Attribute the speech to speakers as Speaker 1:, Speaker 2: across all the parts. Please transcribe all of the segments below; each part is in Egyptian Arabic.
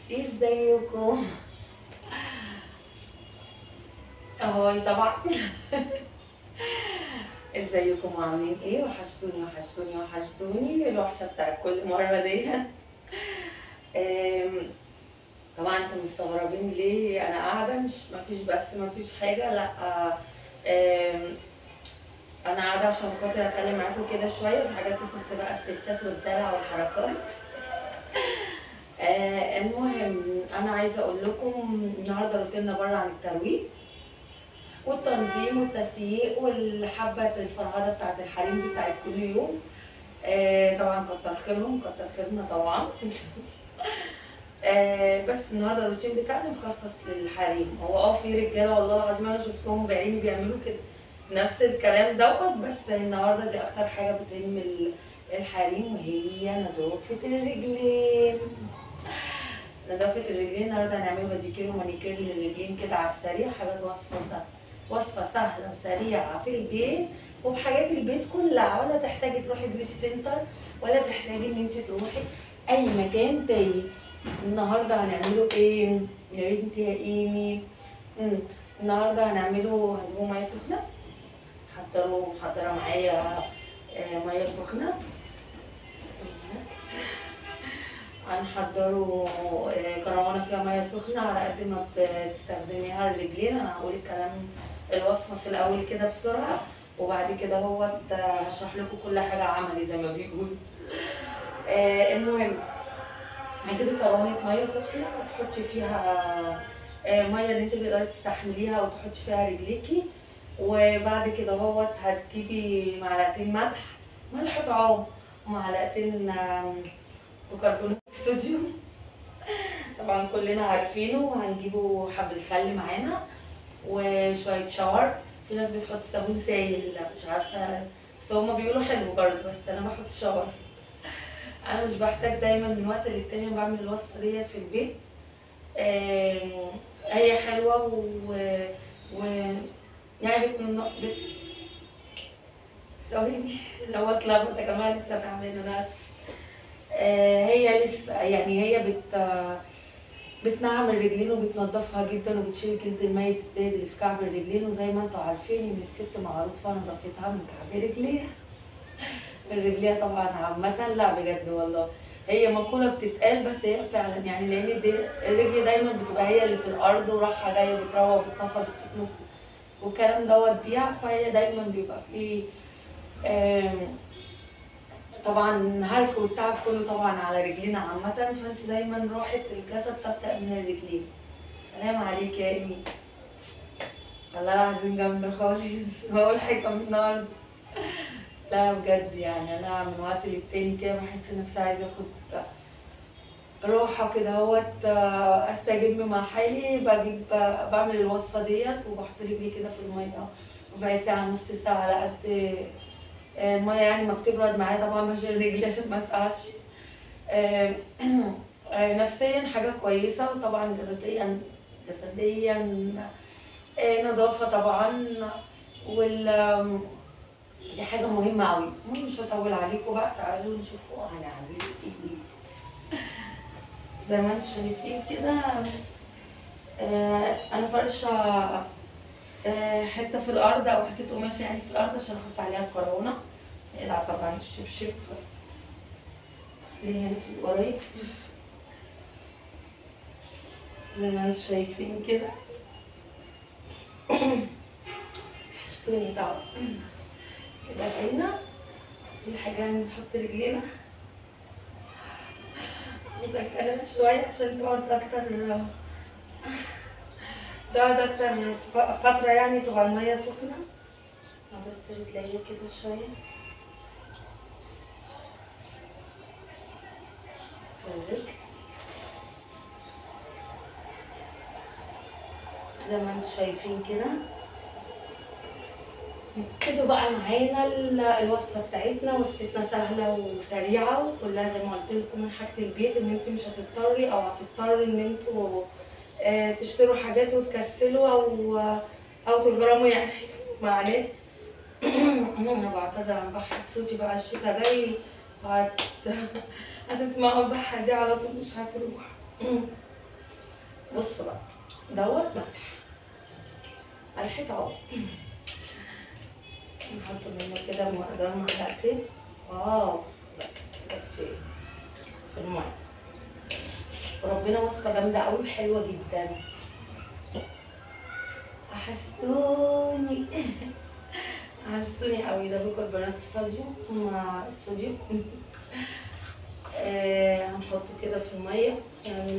Speaker 1: ازيكم هاي طبعا ازيكم عاملين ايه وحشتوني وحشتوني وحشتوني الوحشه بتاعت كل مره ديت أم، طبعا انتوا مستغربين ليه انا قاعده مش مفيش بس مفيش حاجه لا أم، انا قاعده عشان خاطر اتكلم معاكم كده شويه في حاجات تخص بقى الستات والدلع والحركات آه المهم انا عايزه اقول لكم النهارده روتيننا بره عن الترويق والتنظيم والتسييق والحبه الفرهده بتاعت الحريم دي بتاعت كل يوم آه طبعا كتر خيرهم كتر خيرنا طبعا آه بس النهارده الروتين بتاعنا مخصص للحريم هو اه في رجاله والله العظيم انا شفتهم بعيني بيعملوا كده نفس الكلام دوت بس النهارده دي اكتر حاجه بتهم ال- الحريم وهي نظافه الرجلين نظافه الرجلين النهارده هنعمل ماديكير ومانيكير للرجلين كده على السريع حاجات وصفه سهله وصفه سهله وسريعه في البيت وبحاجات البيت كلها ولا تحتاجي تروحي بيوتي سنتر ولا تحتاجي ان انت تروحي اي مكان تاني النهارده هنعمله ايه يا بنتي يا ايمي مم. النهارده هنعمله هنجيبوا ميه سخنه حضروا محضره معايا آه، ميه سخنه هنحضروا آه، كروانه فيها ميه سخنه على قد ما بتستخدميها الرجلين انا هقول الكلام الوصفه في الاول كده بسرعه وبعد كده هو هشرح لكم كل حاجه عملي زي ما بيقولوا آه، المهم هتجيبي كرونة مية سخنة وتحطي فيها آه، مية اللي انت تقدري تستحمليها وتحطي فيها رجليكي وبعد كده هو هتجيبي معلقتين ملح ملح طعام ومعلقتين آم، بيكربونات الصوديوم طبعا كلنا عارفينه وهنجيبه حبة خل معانا وشوية شاور في ناس بتحط صابون سايل مش عارفة بس هما بيقولوا حلو برضه بس أنا بحط شاور انا مش بحتاج دايما من وقت للتاني بعمل الوصفه ديت في البيت آم، هي حلوه و, و... يعني بت... بت... ثواني لو اتلخبط يا جماعه لسه تعبانه انا اسفه آه، هي لسه يعني هي بت بتنعم الرجلين وبتنضفها جدا وبتشيل جلد الميت الزايد اللي في كعب الرجلين وزي ما انتوا عارفين ان الست معروفه نظافتها من كعب رجليها الرجلية طبعا عامة لا بجد والله هي مقولة بتتقال بس هي فعلا يعني لأن دي الرجل دايما بتبقى هي اللي في الأرض ورايحة جاية بتروح وبتنفض وبتكنس والكلام دوت بيها فهي دايما بيبقى فيه آم، طبعا هلك والتعب كله طبعا على رجلينا عامة فانت دايما راحة الجسد تبدأ من الرجلين سلام عليك يا إيمي والله العظيم جامدة خالص بقول حكم النهارده لا بجد يعني انا من وقت للتاني كده بحس نفسي عايزه اخد راحه كده اهوت آه، استجم مع حالي بجيب بعمل الوصفه ديت وبحط رجلي كده في الميه ربع ساعه نص ساعه على قد آه، الميه يعني ما بتبرد معايا طبعا بشيل رجلي عشان ما اسقعش آه، آه، نفسيا حاجه كويسه وطبعا جسديا جسديا آه، نظافه طبعا وال آم، دي حاجة مهمة أوي المهم مش هطول عليكم بقى تعالوا نشوفوا هنعمل ايه زي ما انتم شايفين كده آه أنا فرشة آه حتة في الأرض أو حتة قماشة يعني في الأرض عشان أحط عليها الكرونة نقلع طبعا الشبشب خليها هنا في القريب زي ما انتم شايفين كده حشتوني طبعا كده بقينا كل حاجة نحط رجلينا مسخنة شوية عشان تقعد أكتر تقعد أكتر ف- فترة يعني تبقى المية سخنة بس رجليا كده شوية بس الرجل زي ما انتم شايفين كده كده بقى معانا ال- الوصفه بتاعتنا وصفتنا سهله وسريعه وكلها زي ما قلت لكم من حاجه البيت ان انت مش هتضطري او هتضطري ان انتوا آه، تشتروا حاجات وتكسلوا او او تغرموا يعني معناه انا بعتذر عن بحة صوتي بقى الشتا جاي وهت... هتسمعوا البحة دي على طول مش هتروح بص بقى دوت ملح ملح اهو نحط منه كده مقدار معلقتين واو كتير في الميه وربنا وصفه جامده قوي وحلوه جدا وحشتوني وحشتوني قوي ده بيكربونات الصوديوم مع الصوديوم آه هنحطه كده في الميه يعني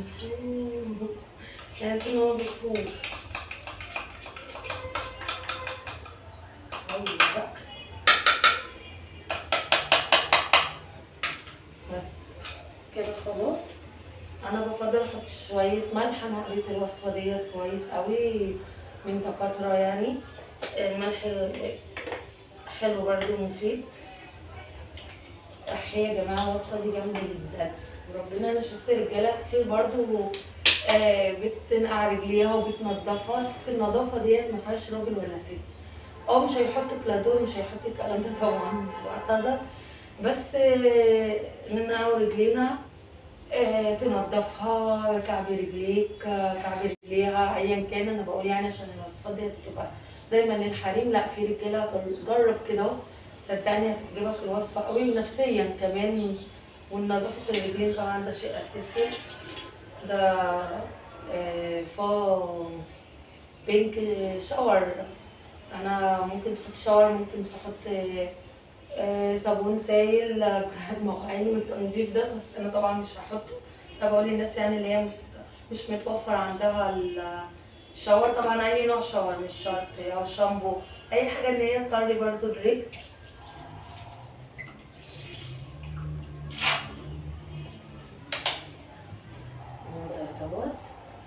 Speaker 1: لازم هو بيفور أيوة بقى. بس كده خلاص انا بفضل احط شويه ملح انا قريت الوصفه ديت كويس قوي من دكاتره يعني الملح حلو برضه مفيد صحية يا جماعه الوصفه دي جامده جدا وربنا انا شفت رجاله كتير برضه آه بتنقع رجليها وبتنضفها أصل النظافه ديت ما فيهاش راجل ولا ست اه مش هيحط كلادور مش هيحط الكلام ده طبعا واعتذر بس آه، ننقع رجلينا آه، تنضفها كعب رجليك آه، كعب رجليها ايا كان انا بقول يعني عشان الوصفات دي بتبقى دايما للحريم لا في رجاله جر- جرب كده اهو صدقني هتعجبك الوصفه قوي ونفسيا كمان ونظافه الرجلين طبعا ده شيء اساسي ده آه، فا بينك شاور انا ممكن تحط شاور ممكن تحط آه، آه، صابون سائل آه، بتاع المواعين والتنظيف ده بس انا طبعا مش هحطه انا بقول للناس يعني اللي هي مش- مش متوفر عندها ال- الشاور طبعا اي نوع شاور مش شرط او شامبو اي حاجه ان هي تطري برضو الرجل منظر دوت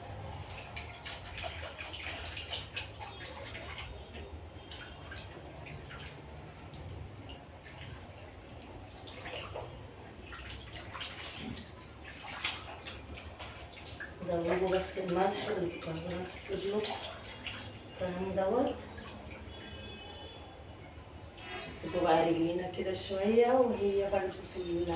Speaker 1: دوبوا بس الملح والبيكربونات الصوديوم الكلام دوت نسيبوا بقى رجلينا كده شوية وهي برضو في ال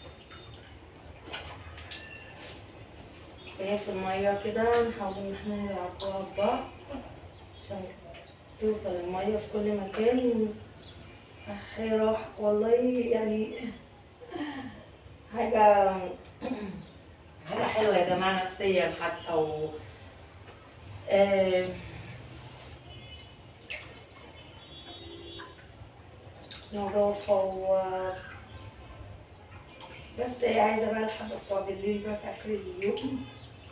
Speaker 1: وهي في المية كده نحاول ان احنا نلعبوها ببعض عشان توصل المية في كل مكان صحي راح والله يعني حاجة حاجة حلوة يا جماعة نفسيا حتى و آه، نظافة و بس هي عايزة بقى الحبة بتوع بالليل بقى في آخر اليوم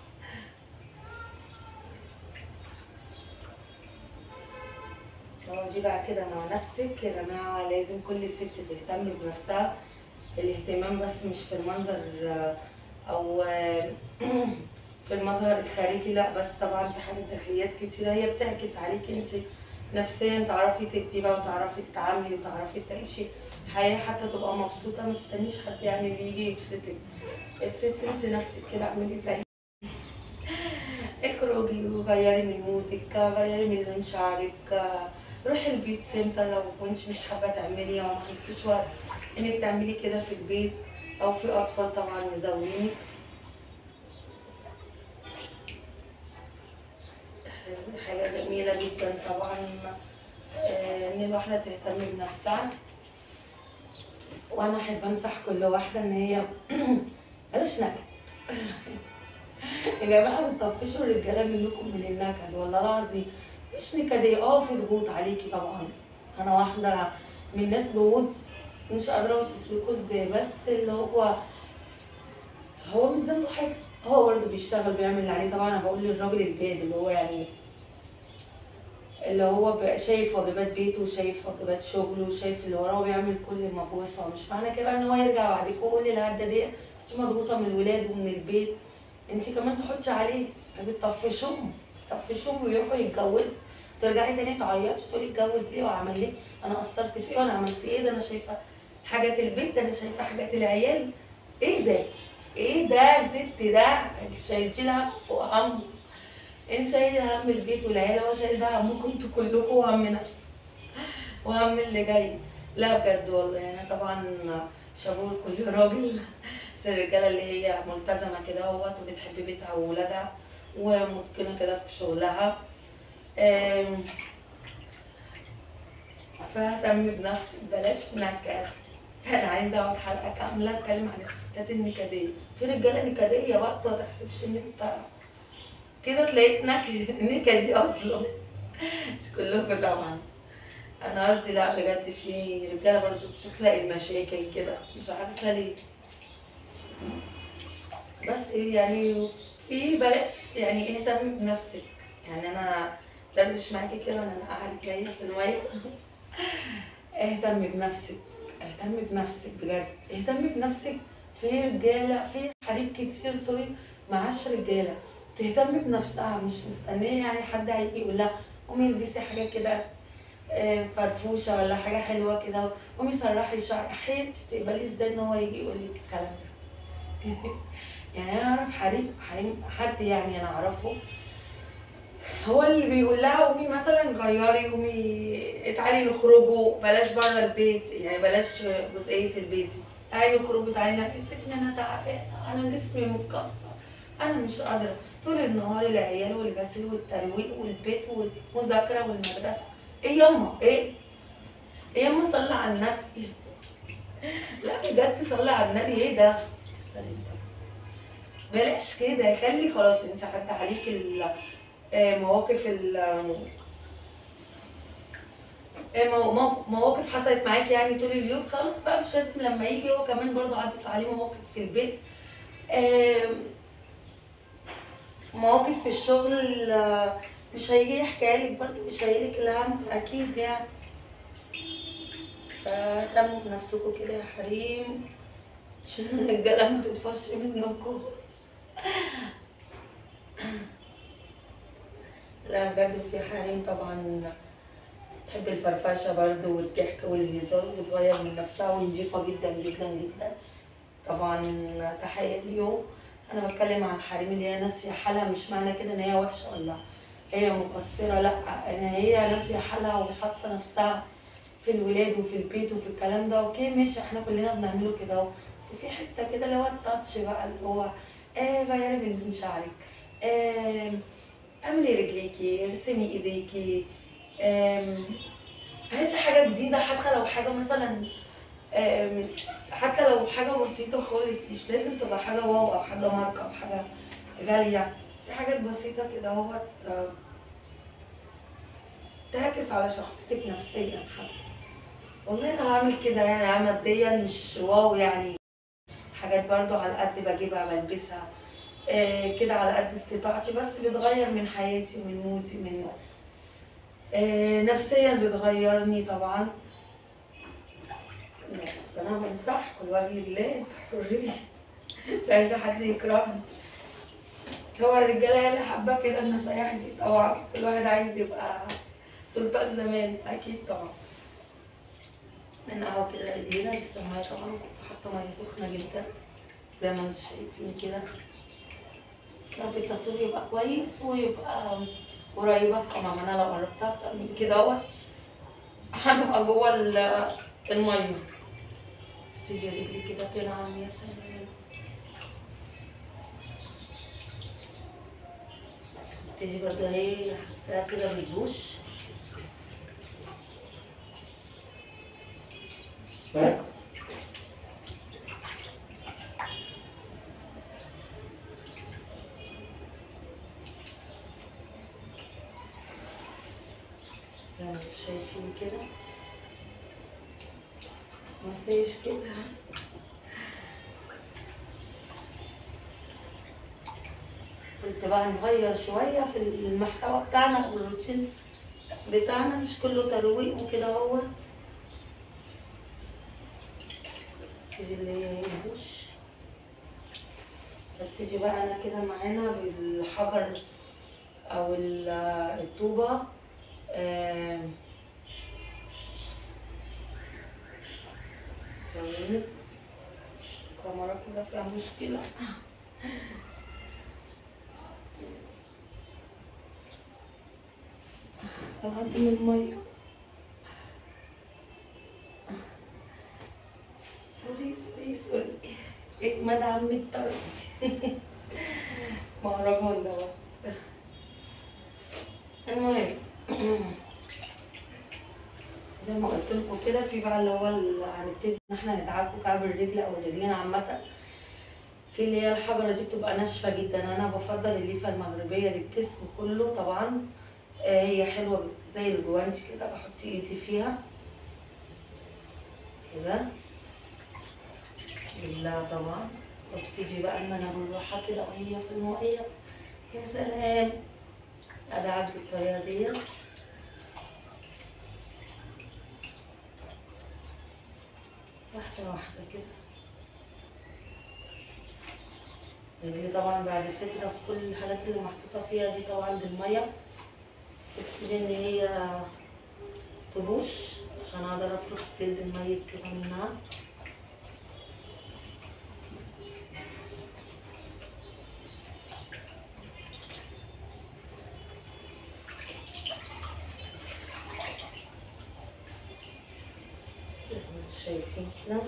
Speaker 1: تقعدي بقى كده مع نفسك يا جماعة لازم كل ست تهتم بنفسها الاهتمام بس مش في المنظر آه، أو آه، في المظهر الخارجي لا بس طبعا في حاجات داخليات كتيرة هي بتعكس عليك انت نفسيا تعرفي تدي بقى وتعرفي تتعاملي وتعرفي تعيشي حياة حتى تبقى مبسوطة ما تستنيش حد يعني اللي يجي يبسطك ابسطي انت نفسك كده اعملي زي اخرجي وغيري من مودك غيري من لون شعرك روحي البيوت سنتر لو كنتش مش حابة تعملي او ما عندكيش وقت انك تعملي كده في البيت او في اطفال طبعا مزاولينك حاجة جميلة جدا طبعا آه، ان الواحدة تهتم بنفسها وانا احب انصح كل واحدة ان هي بلاش نكد يا جماعة بتطفشوا الرجالة منكم من النكد والله العظيم مش نكدية اه في ضغوط عليكي طبعا انا واحدة من الناس ضغوط مش قادرة اوصف لكم ازاي بس اللي هو هو مش ذنبه حاجة هو برضه بيشتغل بيعمل اللي عليه طبعا انا بقول للراجل الجاد اللي هو يعني اللي هو بقى شايف واجبات بيته وشايف واجبات شغله وشايف اللي وراه وبيعمل كل ما بوسعه مش معنى كده ان هو يرجع بعد كده يقول لي لا ده دي انت مضغوطه من الولاد ومن البيت انت كمان تحطي عليه بتطفشهم تطفشهم ويروحوا يتجوزوا ترجعي تاني تعيطي تقولي اتجوز ليه وعمل ليه انا قصرت في ايه وانا عملت ايه ده انا شايفه حاجات البيت ده انا شايفه حاجات العيال ايه ده ايه ده يا ست ده شايلتيلها فوق هم انت شايل هم البيت والعيله هو شايل بقى همكم انتوا كلكم وهم نفسه وهم اللي جاي لا بجد والله يعني طبعا شابوه لكل راجل بس الرجاله اللي هي ملتزمه كده اهوت وبتحب بيتها وولادها ومتقنة كده في شغلها آم، فاهتم بنفسي بلاش نكد انا عايزه اقعد حلقه كامله اتكلم عن الستات النكديه في رجاله نكديه برضه ما تحسبش ان انت كده تلاقيك نكد نكدي اصلا مش كلكم طبعا انا قصدي لا بجد في رجاله برضه بتخلق المشاكل كده مش عارفه ليه بس يعني في بلاش يعني اهتم بنفسك يعني انا دردش معاكي كده وانا قاعده جايه في الميه اهتم بنفسك اهتم بنفسك بجد اهتم بنفسك في رجاله في حريم كتير سوري معاش رجاله تهتم بنفسها مش مستنيه يعني حد هيجي يقول لها قومي البسي حاجه كده آه، فرفوشه ولا حاجه حلوه كده قومي سرحي شعرك احيانا انت بتقبلي ازاي ان هو يجي يقول لك الكلام ده يعني انا اعرف حريم حريم حد يعني انا اعرفه هو اللي بيقول لها قومي مثلا غيري قومي تعالي نخرجوا بلاش بره البيت يعني بلاش جزئيه البيت تعالي نخرجوا تعالي نلبسك انا تعبانه انا جسمي متكسر انا مش قادره طول النهار العيال والغسيل والترويق والبيت والمذاكره والمدرسه ايه يما ايه ايه يما صلي على النبي لا بجد صلي على النبي ايه ده السلام ده بلاش كده خلي خلاص انت عدى عليك ال- آه، مواقف ال آه، مو- مو- مواقف حصلت معاك يعني طول اليوم خلاص بقى مش لازم لما يجي هو كمان برضه عدت عليه مواقف في البيت آم، مواقف في الشغل آه، مش هيجي يحكي لك برضه مش هيجيلك الهم اكيد يعني فاهتموا بنفسكم كده يا حريم عشان الرجاله ما تتفش منكم لا بجد في حريم طبعا تحب الفرفشه برضه والضحك والهزار وتغير من نفسها ونضيفه جدا جدا جدا طبعا تحيه اليوم انا بتكلم عن الحريم اللي هي ناسيه حالها مش معنى كده ان هي وحشه ولا هي مقصره لا ان هي ناسيه حالها وحاطه نفسها في الولاد وفي البيت وفي الكلام ده اوكي ماشي احنا كلنا بنعمله كده اهو بس في حته كده اللي هو التاتش بقى اللي هو آه غيري من شعرك آه اعملي رجليكي ارسمي ايديكي آم، هاتي حاجه جديده حتى لو حاجه مثلا آم، حتى لو حاجه بسيطه خالص مش لازم تبقى حاجه واو او حاجه ماركه او حاجه غاليه في حاجات بسيطه كده اهوت آه، تعكس على شخصيتك نفسيا حتى والله انا بعمل كده يعني انا ماديا مش واو يعني حاجات برضو على قد بجيبها بلبسها آه كده على قد استطاعتي بس بتغير من حياتي ومن مودي من آه نفسيا بتغيرني طبعا بس انا بنصحكم لوجه الله انتوا حرين مش عايزه حد يكرهني هو الرجاله هي اللي حابه كده النصايح دي طبعا كل واحد عايز يبقى سلطان زمان اكيد طبعا من قهوه كده ايدينا لسه الميه طبعا كنت حاطه ميه سخنه جدا زي ما انتم شايفين كده يا رب التصوير يبقى كويس ويبقى قريبة طبعا انا لو قربتها اكتر من كده اهوت هتبقى جوه ال- المية تيجي رجلي كده تنعم يا سلام تيجي برضه اهي حاساها كده بالدوش زي ما انتم شايفين كده مساج كده قلت بقى نغير شوية في المحتوى بتاعنا والروتين بتاعنا مش كله ترويق وكده هو تيجي اللي هي البوش فتيجي بقى انا كده معانا بالحجر او ال- الطوبة آم، ثواني الكاميرا كده فيها مشكلة أقدم المية سوري سوري سوري إجمد عم الطرد مهرجان دوت وكده في بقى اللي هو ال- هنبتدي ان احنا ندعكه كعب الرجل او الرجلين عامه في اللي هي الحجره دي بتبقى ناشفه جدا انا بفضل الليفه المغربيه للجسم كله طبعا آه، هي حلوه بت- زي الجوانتي كده بحط ايدي فيها كده بالله طبعا وابتدي بقى ان انا بالراحه كده وهي في الميه يا سلام ادعك بالطريقه دي واحده واحده كده رجلي طبعا بعد فتره في كل الحاجات اللي محطوطه فيها دي طبعا بالميه بتبتدي ان هي تبوش عشان اقدر افرك الجلد الميت كده منها زي ما انتم شايفين كده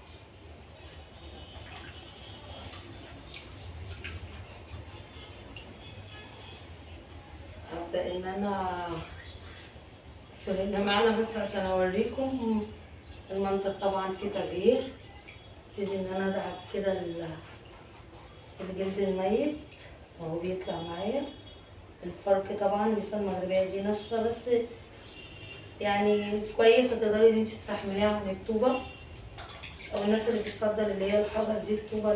Speaker 1: ابدا ان انا سوري يا جماعه انا بس عشان اوريكم المنظر طبعا فيه تغيير ابتدي ان انا ادعك كده ال- الجلد الميت وهو بيطلع معايا الفرق طبعا الليفه المغربيه دي ناشفه بس يعني كويسه تقدري ان انت تستحمليها عن الطوبه او الناس اللي بتفضل اللي هي الحجر دي الطوبه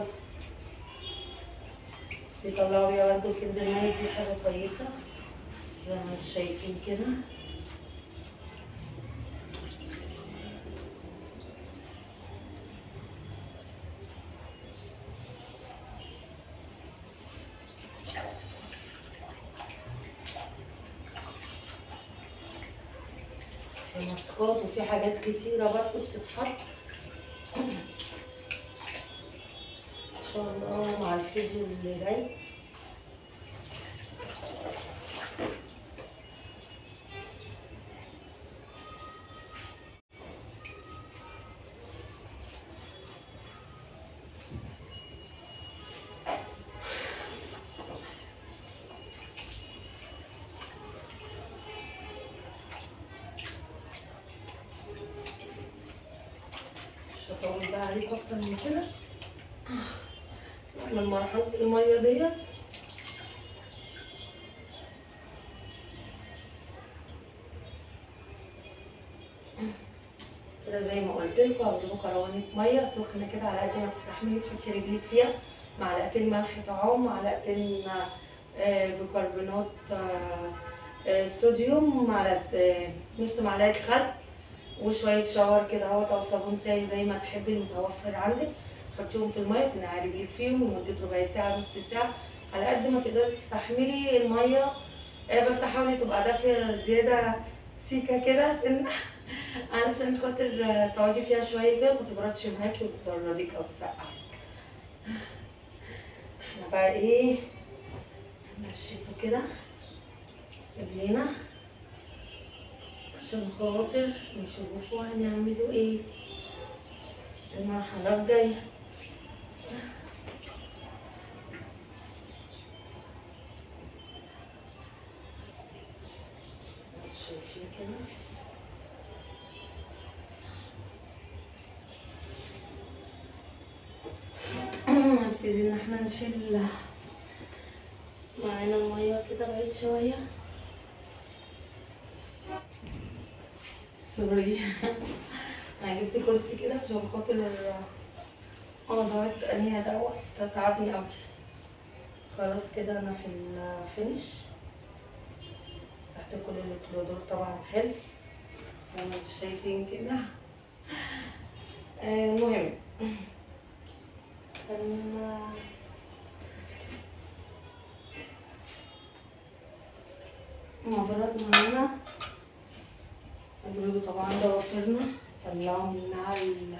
Speaker 1: بيطلعوا بيها برضه الجلد الميت دي حاجه كويسه زي ما انتم شايفين كده في ماسكات وفي حاجات كتيرة برضه بتتحط ان شاء الله مع الفيديو اللي جاي مش هطول بقى عليكم اكتر من كده من مرحلة المية ديت كده زي ما قلت لكم هتجيبوا كروانة مية سخنة كده على قد ما تستحملي تحطي رجليك فيها معلقتين ملح طعام معلقتين آه، بيكربونات آه، آه، صوديوم معلقة آه، نص معلقة خل وشوية شاور كده اهوت أو صابون سائل زي ما تحبي المتوفر عندك حطيهم في المية تنقعي رجليك فيهم لمدة ربع ساعة نص ساعة على قد ما تقدري تستحملي المية آه، بس حاولي تبقى دافية زيادة سيكة كده سنة علشان خاطر آه، تقعدي فيها شوية كده ما تبردش معاكي وتبردك أو تسقعك احنا بقى ايه نشفه كده رجلينا عشان خاطر نشوفوا هنعملوا ايه المرحلة الجاية شايفين كده نبتدي ان احنا نشيل معانا المية كده بعيد شوية سوري انا جبت كرسي كده عشان خاطر موضوع التقنية دوت تعبني اوي خلاص كده انا في الفينش مسحت كل الكلودور طبعا حلو زي ما انتوا شايفين كده آه، المهم كان مبرد معانا نبردوا طبعا ضوافرنا طلعوا منها ال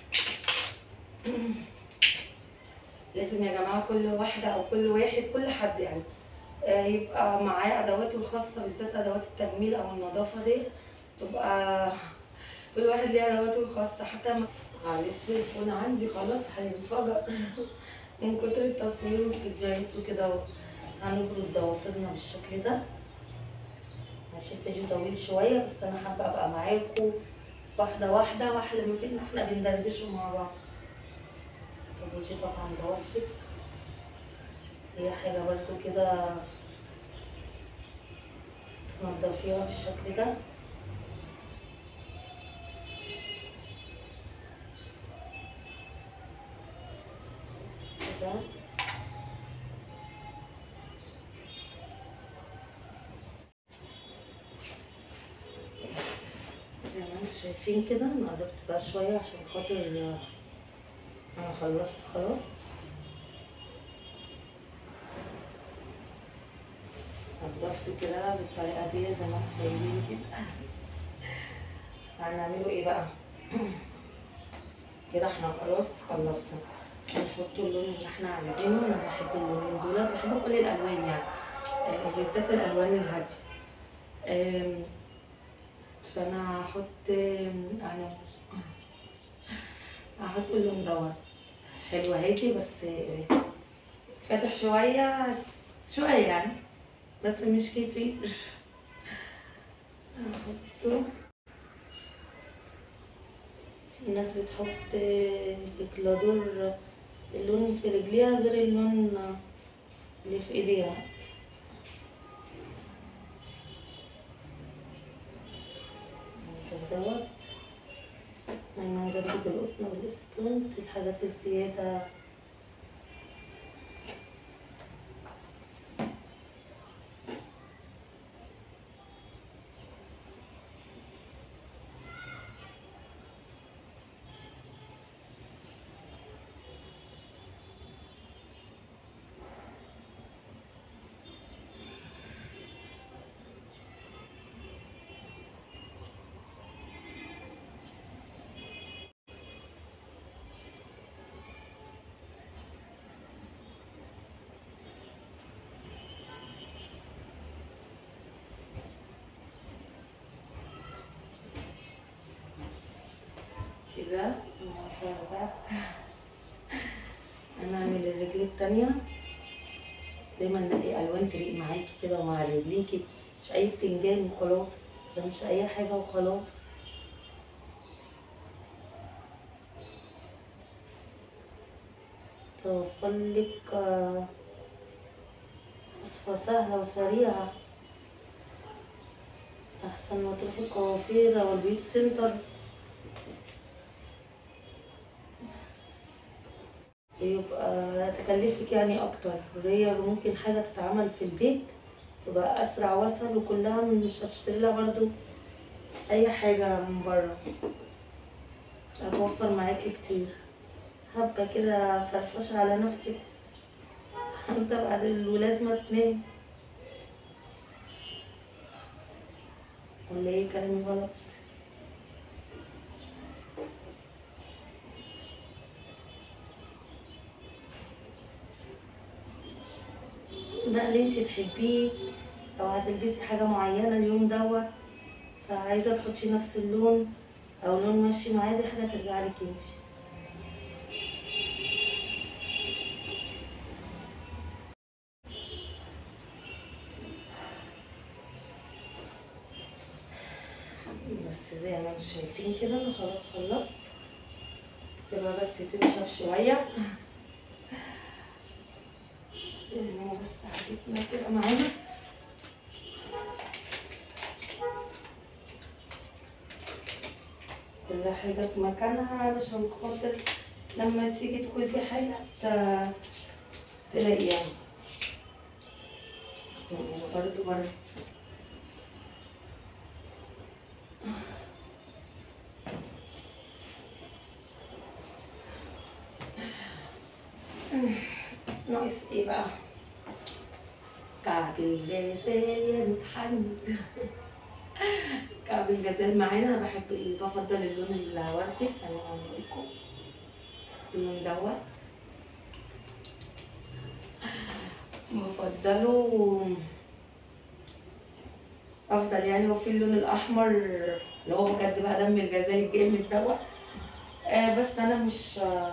Speaker 1: لازم يا جماعة كل واحدة أو كل واحد كل حد يعني آه، يبقى معاه أدواته الخاصة بالذات أدوات التجميل أو النظافة دي تبقى كل واحد ليه أدواته الخاصة حتى ما معلش الفون عندي خلاص هينفجر من كتر التصوير والفيديوهات وكده هنبرد ضوافرنا بالشكل ده ماشي الفيديو طويل شوية بس أنا حابة أبقى معاكم واحدة واحدة واحدة ما فينا احنا بندردشوا مع بعض طب ودي طبعا ضوافرك هي حاجة برضو كده تنضفيها بالشكل ده كده زي ما انتم شايفين كده انا قربت بقى شوية عشان خاطر انا خلصت خلاص نضفته كده بالطريقة دي زي ما انتم شايفين كده هنعمله ايه بقى كده احنا خلاص خلصنا هنحط اللون اللي احنا عايزينه انا بحب اللونين دول بحب كل الالوان يعني آه، بالذات الالوان الهاديه آم، فانا هحط آم، انا هحط اللون دوت حلو هادي بس آه، فاتح شويه شويه يعني بس مش كتير هحطه في ناس بتحط آه، بكلادور اللون في رجليها غير اللون آه، اللي في ايديها نشوف دوت دايما جنبك القطن والاسطون الحاجات الزيادة كده الموضوع ده انا اعمل الرجل التانية دايما نلاقي الوان تليق معاكي كده ومع رجليكي مش اي بتنجان وخلاص ده مش اي حاجة وخلاص توفرلك آه، وصفة سهلة وسريعة أحسن ما تروحي الكوافير أو البيوت سنتر يبقى تكلفك يعني أكتر هي ممكن حاجة تتعمل في البيت تبقى أسرع وأسهل وكلها مش هتشتري لها برضو أي حاجة من بره هتوفر معاكي كتير حبة كده فرفشة على نفسك انت بعد الولاد ما تنام ولا ايه كلامي غلط ده اللي انت تحبيه او هتلبسي حاجة معينة اليوم دوت فعايزة تحطي نفس اللون او لون ماشي معاه دي حاجة ترجع لك انت بس زي ما انتم شايفين كده انا خلاص خلصت سيبها بس تنشف شوية يعني هو بس حاجتنا كده معانا كل حاجة في مكانها علشان خاطر لما تيجي تخوزي حاجة ت- تلاقيها يعني برضو برضو ناقص ايه بقى كعب الجزال متحمد كعب الجزال معانا انا بحب بفضل اللون الوردي استنوا اقول لكم اللون دوت بفضله افضل يعني هو في اللون الاحمر اللي هو بجد بقى دم الجزال الجامد دوت آه بس انا مش آه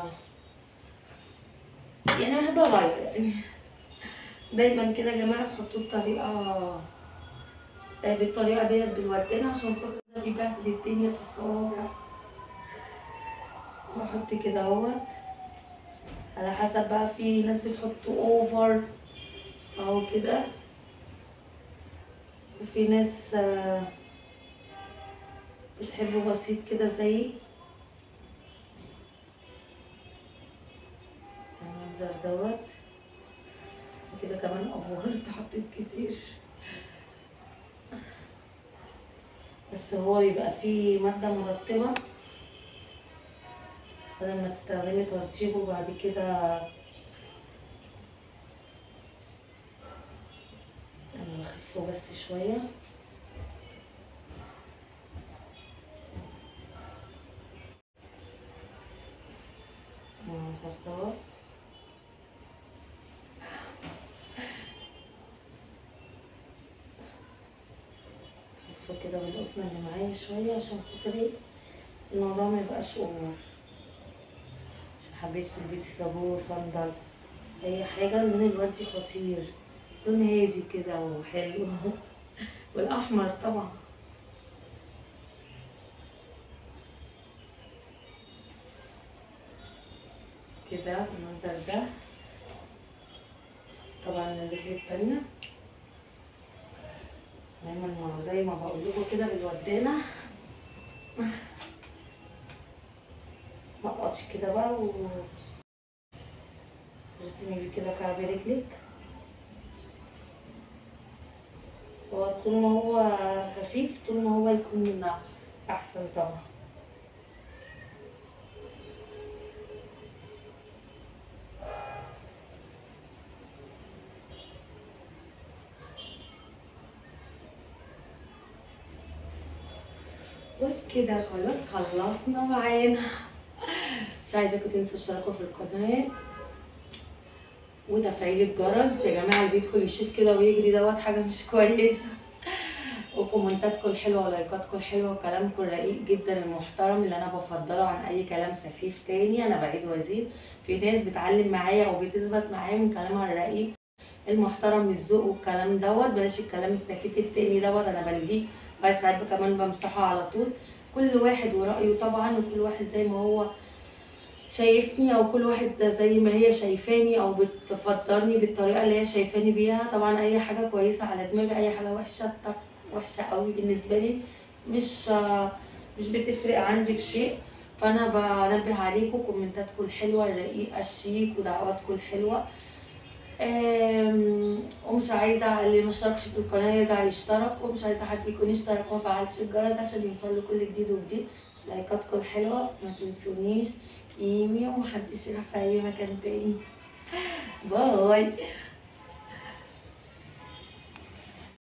Speaker 1: يعني انا بحب اغير يعني دايما كده يا جماعه تحطوه بطريقه آه، بالطريقة ديت بالوردان عشان خاطر ده بيبهدل الدنيا في الصوابع واحط كده اهوت على حسب بقى في ناس بتحط اوفر اهو كده وفي ناس آه، بتحبه بسيط كده زي المنظر دوت وكده كمان افورت حطيت كتير بس هو بيبقى فيه مادة مرطبة بدل ما تستخدمي ترطيب وبعد كده انا بخفه بس شوية المنظر دوت بخفه كده بالقطنة اللي معايا شوية عشان خاطر ايه الموضوع ما يبقاش اوفر عشان حبيتش تلبسي صابون صندل اي حاجة اللون الوردي خطير لون هادي كده وحلو والاحمر طبعا كده المنظر ده طبعا الرجل التانية دايما ما- زي ما بقول لكم كده بالودانة ما اقطش كده بقى و ترسمي بيه كده كعب رجلك هو طول ما هو خفيف طول ما هو يكون احسن طبعا وكده خلاص خلصنا معانا مش عايزاكم تنسوا الاشتراك في القناة وتفعيل الجرس يا جماعة اللي بيدخل يشوف كده ويجري دوت حاجة مش كويسة وكومنتاتكم الحلوة ولايكاتكم الحلوة وكلامكم الرقيق جدا المحترم اللي انا بفضله عن اي كلام سخيف تاني انا بعيد وزير في ناس بتعلم معايا او بتثبت معايا من كلامها الرقيق المحترم الذوق والكلام دوت بلاش الكلام السخيف التاني دوت انا بلغيه بس ساعات كمان بمسحه على طول كل واحد ورأيه طبعا وكل واحد زي ما هو شايفني او كل واحد زي ما هي شايفاني او بتفضلني بالطريقه اللي هي شايفاني بيها طبعا اي حاجه كويسه على دماغي اي حاجه وحشه طب وحشه قوي بالنسبه لي مش مش بتفرق عندي في شيء فانا بنبه عليكم كومنتاتكم الحلوه الرقيقه الشيك ودعواتكم الحلوه آم، ومش عايزه اللي ما اشتركش في القناه يرجع يشترك ومش عايزه حد يكون اشترك وما فعلش الجرس عشان يوصل له كل جديد وجديد لايكاتكم الحلوه ما تنسونيش ايمي ومحدش يروح في اي مكان تاني باي